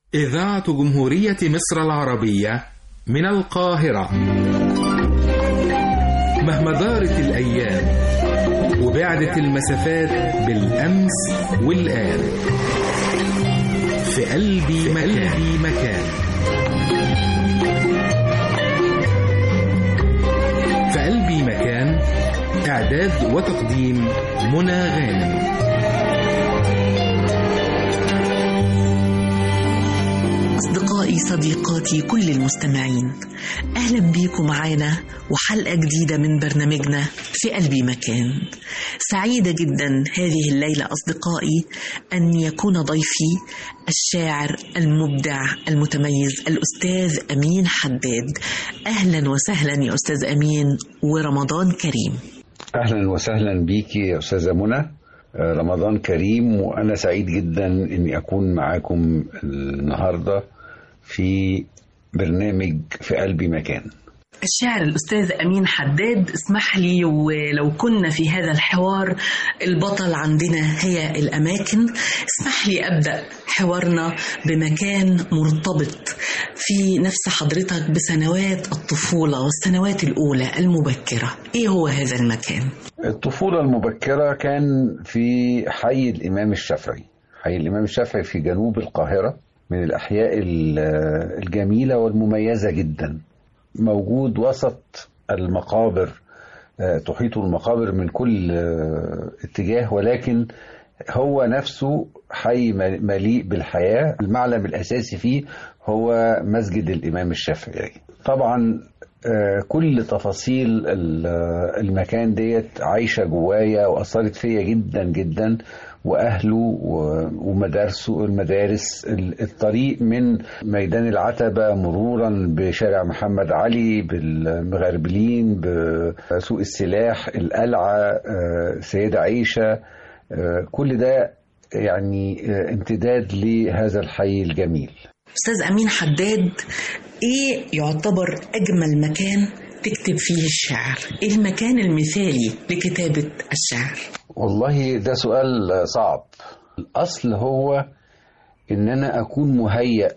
إذاعة جمهورية مصر العربية من القاهرة مهما دارت الأيام وبعدت المسافات بالأمس والآن في قلبي مكان, قلبي مكان في قلبي مكان إعداد وتقديم منى غانم أصدقائي صديقاتي كل المستمعين أهلا بيكم معانا وحلقة جديدة من برنامجنا في قلبي مكان سعيدة جدا هذه الليلة أصدقائي أن يكون ضيفي الشاعر المبدع المتميز الأستاذ أمين حداد أهلا وسهلا يا أستاذ أمين ورمضان كريم اهلا وسهلا بيكي يا استاذه منى رمضان كريم وانا سعيد جدا اني اكون معاكم النهارده في برنامج في قلبي مكان الشاعر الأستاذ أمين حداد اسمح لي ولو كنا في هذا الحوار البطل عندنا هي الأماكن اسمح لي أبدأ حوارنا بمكان مرتبط في نفس حضرتك بسنوات الطفولة والسنوات الأولى المبكرة إيه هو هذا المكان؟ الطفولة المبكرة كان في حي الإمام الشافعي حي الإمام الشافعي في جنوب القاهرة من الأحياء الجميلة والمميزة جدا موجود وسط المقابر تحيط المقابر من كل اتجاه ولكن هو نفسه حي مليء بالحياة المعلم الأساسي فيه هو مسجد الإمام الشافعي طبعا كل تفاصيل المكان ديت عايشة جوايا وأثرت فيا جدا جدا واهله ومدارسه المدارس الطريق من ميدان العتبه مرورا بشارع محمد علي بالمغربلين بسوق السلاح القلعه سيده عيشه كل ده يعني امتداد لهذا الحي الجميل استاذ امين حداد ايه يعتبر اجمل مكان تكتب فيه الشعر ايه المكان المثالي لكتابه الشعر والله ده سؤال صعب الأصل هو إن أنا أكون مهيأ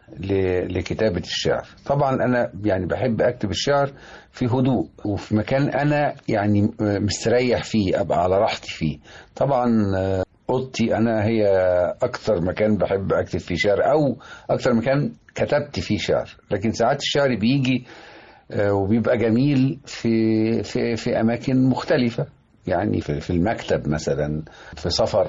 لكتابة الشعر طبعا أنا يعني بحب أكتب الشعر في هدوء وفي مكان أنا يعني مستريح فيه أبقى على راحتي فيه طبعا أوضتي أنا هي أكثر مكان بحب أكتب فيه شعر أو أكثر مكان كتبت فيه شعر لكن ساعات الشعر بيجي وبيبقى جميل في في في أماكن مختلفة يعني في المكتب مثلا في سفر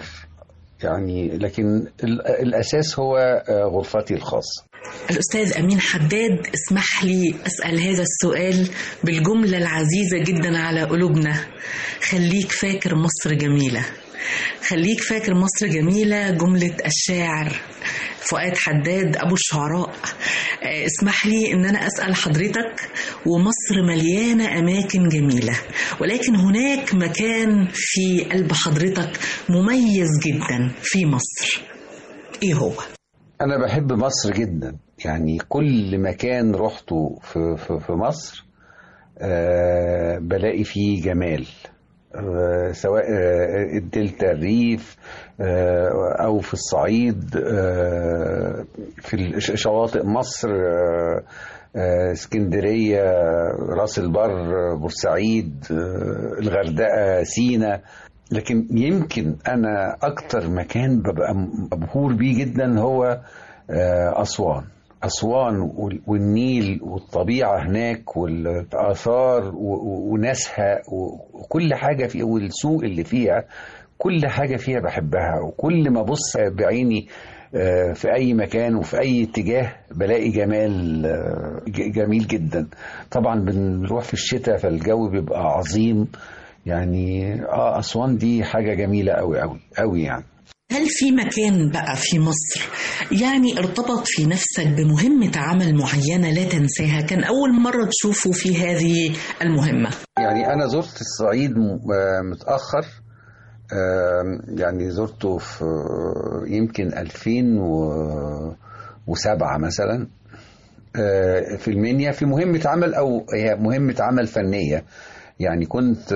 يعني لكن الأساس هو غرفتي الخاصة الأستاذ أمين حداد اسمح لي أسأل هذا السؤال بالجملة العزيزة جدا على قلوبنا خليك فاكر مصر جميلة خليك فاكر مصر جميلة جملة الشاعر فؤاد حداد أبو الشعراء اسمح لي ان انا اسال حضرتك ومصر مليانه اماكن جميله ولكن هناك مكان في قلب حضرتك مميز جدا في مصر ايه هو انا بحب مصر جدا يعني كل مكان رحته في, في, في مصر أه بلاقي فيه جمال أه سواء أه الدلتا الريف او في الصعيد في شواطئ مصر اسكندريه راس البر بورسعيد الغردقه سينا لكن يمكن انا اكتر مكان ببقى مبهور بيه جدا هو اسوان أسوان والنيل والطبيعة هناك والآثار وناسها وكل حاجة في والسوق اللي فيها كل حاجة فيها بحبها وكل ما أبص بعيني في أي مكان وفي أي اتجاه بلاقي جمال جميل جدا طبعا بنروح في الشتاء فالجو بيبقى عظيم يعني اه أسوان دي حاجة جميلة أوي أوي أوي يعني هل في مكان بقى في مصر يعني ارتبط في نفسك بمهمة عمل معينة لا تنساها كان أول مرة تشوفه في هذه المهمة يعني أنا زرت الصعيد متأخر يعني زرته في يمكن 2007 مثلا في المنيا في مهمة عمل أو هي مهمة عمل فنية يعني كنت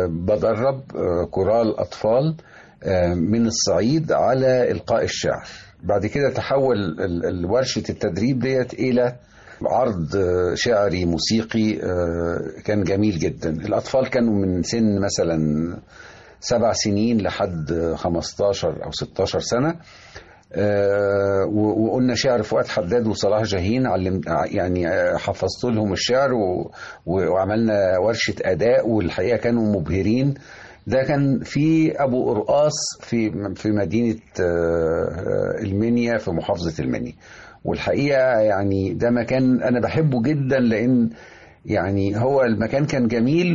بدرب كورال أطفال من الصعيد على إلقاء الشعر بعد كده تحول ال- ال- ورشة التدريب ديت إلى عرض آه، شعري موسيقي آه، كان جميل جدا الأطفال كانوا من سن مثلا سبع سنين لحد 15 أو 16 سنة آه، و- وقلنا شعر فؤاد حداد وصلاح جاهين علم يعني آه، حفظت لهم الشعر و- و- وعملنا ورشة أداء والحقيقة كانوا مبهرين ده كان في أبو قرقاص في في مدينة آه، المنيا في محافظة المنيا والحقيقة يعني ده مكان أنا بحبه جدا لأن يعني هو المكان كان جميل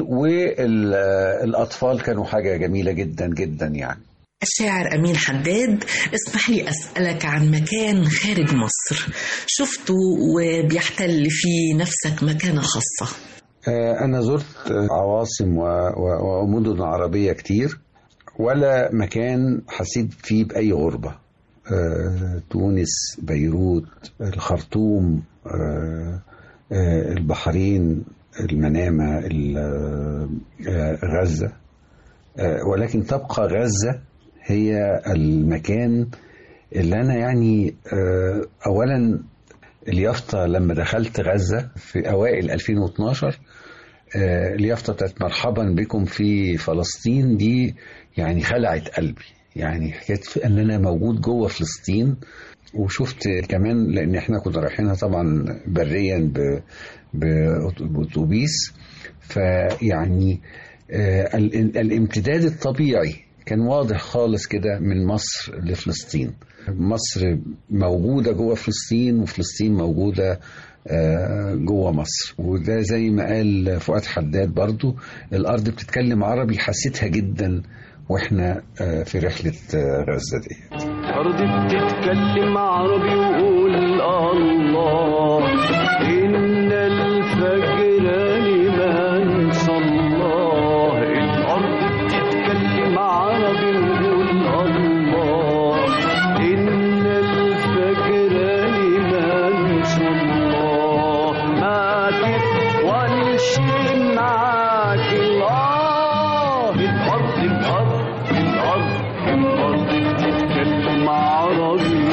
والأطفال كانوا حاجة جميلة جدا جدا يعني الشاعر أمين حداد اسمح لي أسألك عن مكان خارج مصر شفته وبيحتل في نفسك مكانة خاصة آه، أنا زرت آه، عواصم و- و- ومدن عربية كتير ولا مكان حسيت فيه بأي غربة آه، تونس بيروت الخرطوم آه، آه، البحرين المنامة ال- آه، غزة آه، ولكن تبقى غزة هي المكان اللي أنا يعني آه، أولا اليافطة لما دخلت غزة في أوائل 2012 آه، اليافطة بتاعت مرحبا بكم في فلسطين دي يعني خلعت قلبي يعني حكاية ان انا موجود جوه فلسطين وشفت كمان لان احنا كنا رايحينها طبعا بريا ب- ب- باتوبيس فيعني آه، ال- الامتداد الطبيعي كان واضح خالص كده من مصر لفلسطين مصر موجودة جوه فلسطين وفلسطين موجودة آه، جوه مصر وده زي ما قال فؤاد حداد برضو الأرض بتتكلم عربي حسيتها جدا واحنا آه، في رحلة آه، غزة دي أرض بتتكلم عربي وقول الله إن الفجر لمن صلاه الأرض بتتكلم عربي وقول الله إن الفجر لمن صلاه ما تطولش معاك الله الأرض الأرض الأرض الأرض بتتكلم عربي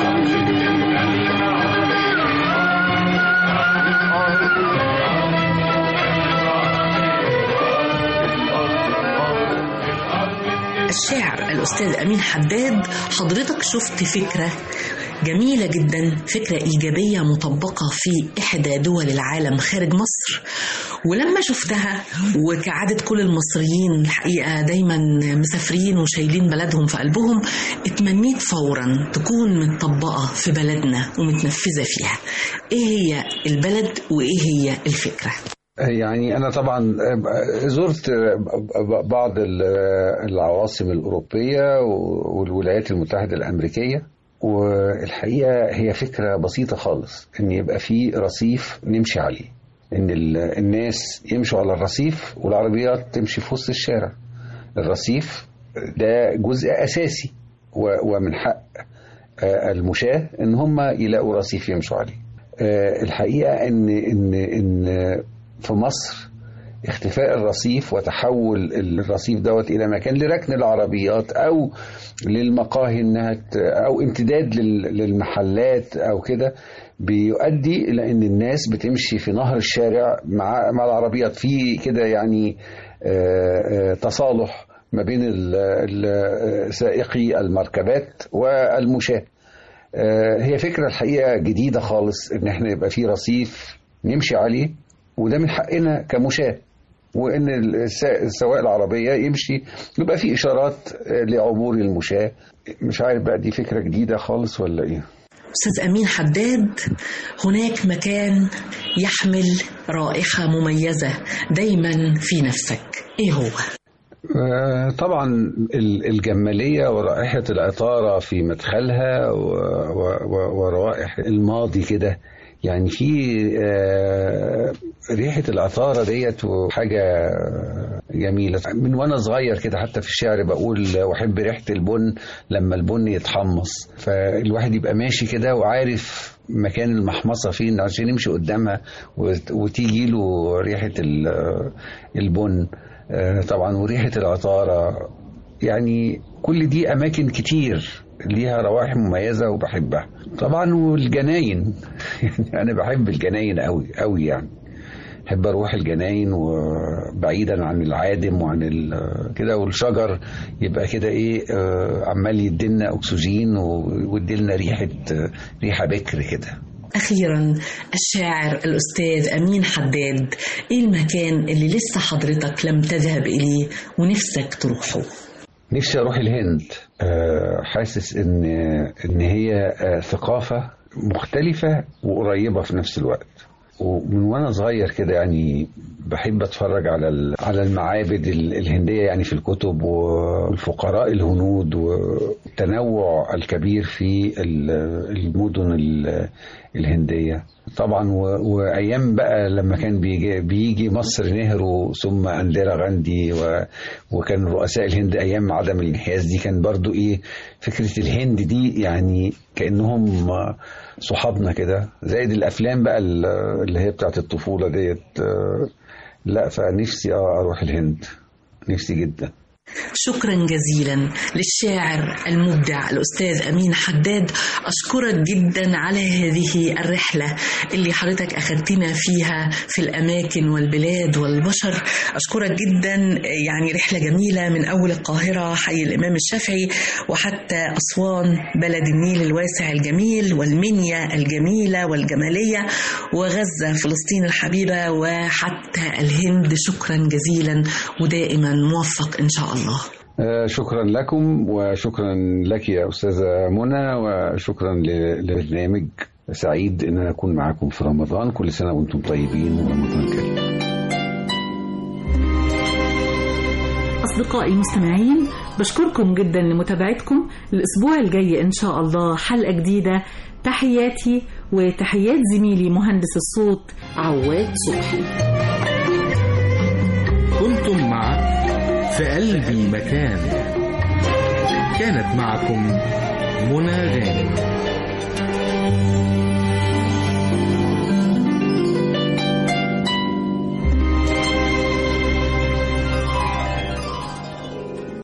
الشاعر الأستاذ أمين حداد حضرتك شفت فكرة جميلة جدا فكرة إيجابية مطبقة في إحدى دول العالم خارج مصر ولما شفتها وكعادة كل المصريين الحقيقة دايما مسافرين وشايلين بلدهم في قلبهم اتمنيت فورا تكون متطبقة في بلدنا ومتنفذة فيها ايه هي البلد وايه هي الفكرة يعني أنا طبعا زرت بعض العواصم الأوروبية والولايات المتحدة الأمريكية والحقيقة هي فكرة بسيطة خالص إن يبقى في رصيف نمشي عليه إن الناس يمشوا على الرصيف والعربيات تمشي في وسط الشارع الرصيف ده جزء أساسي ومن حق المشاة إن هم يلاقوا رصيف يمشوا عليه الحقيقة إن إن إن في مصر اختفاء الرصيف وتحول الرصيف دوت الى مكان لركن العربيات او للمقاهي انها او امتداد للمحلات او كده بيؤدي الى ان الناس بتمشي في نهر الشارع مع مع العربيات في كده يعني تصالح ما بين سائقي المركبات والمشاة هي فكرة الحقيقة جديدة خالص ان احنا يبقى في رصيف نمشي عليه وده من حقنا كمشاة وان سواق العربيه يمشي يبقى في اشارات لعبور المشاة مش عارف بقى دي فكره جديده خالص ولا ايه استاذ امين حداد هناك مكان يحمل رائحه مميزه دائما في نفسك ايه هو طبعا الجمالية ورائحة العطارة في مدخلها وروائح الماضي كده يعني في ريحة العطارة ديت وحاجة جميلة من وانا صغير كده حتى في الشعر بقول واحب ريحة البن لما البن يتحمص فالواحد يبقى ماشي كده وعارف مكان المحمصة فين عشان يمشي قدامها وتيجي له ريحة البن طبعا وريحة العطارة يعني كل دي أماكن كتير ليها روائح مميزة وبحبها طبعا والجناين يعني أنا بحب الجناين أوي أوي يعني بحب أروح الجناين وبعيدا عن العادم وعن ال- كده والشجر يبقى كده إيه آه، عمال يدينا أكسجين ويديلنا ريحة ريحة بكر كده أخيرا الشاعر الأستاذ أمين حداد إيه المكان اللي لسه حضرتك لم تذهب إليه ونفسك تروحه نفسي اروح الهند آه، حاسس ان ان هي آه، ثقافه مختلفه وقريبه في نفس الوقت ومن وانا صغير كده يعني بحب اتفرج على ال- على المعابد ال- الهنديه يعني في الكتب والفقراء الهنود والتنوع الكبير في ال- المدن ال- الهنديه طبعا و- وايام بقى لما كان بيجي, بيجي مصر نهرو ثم انديرا غاندي و- وكان رؤساء الهند ايام عدم الانحياز دي كان برضو ايه فكره الهند دي يعني كانهم صحابنا كده زائد الافلام بقى ال- اللي هي بتاعت الطفوله ديت آه، لا فنفسي اه اروح الهند نفسي جدا شكرا جزيلا للشاعر المبدع الأستاذ أمين حداد أشكرك جدا على هذه الرحلة اللي حضرتك أخذتنا فيها في الأماكن والبلاد والبشر أشكرك جدا يعني رحلة جميلة من أول القاهرة حي الإمام الشافعي وحتى أسوان بلد النيل الواسع الجميل والمنيا الجميلة والجمالية وغزة فلسطين الحبيبة وحتى الهند شكرا جزيلا ودائما موفق إن شاء الله آه، شكرا لكم وشكرا لك يا أستاذة منى وشكرا ل- للبرنامج سعيد إن أنا أكون معكم في رمضان كل سنة وأنتم طيبين ورمضان كريم أصدقائي المستمعين بشكركم جدا لمتابعتكم الأسبوع الجاي إن شاء الله حلقة جديدة تحياتي وتحيات زميلي مهندس الصوت عواد صبحي كنتم مع في قلبي مكان كانت معكم منى غانم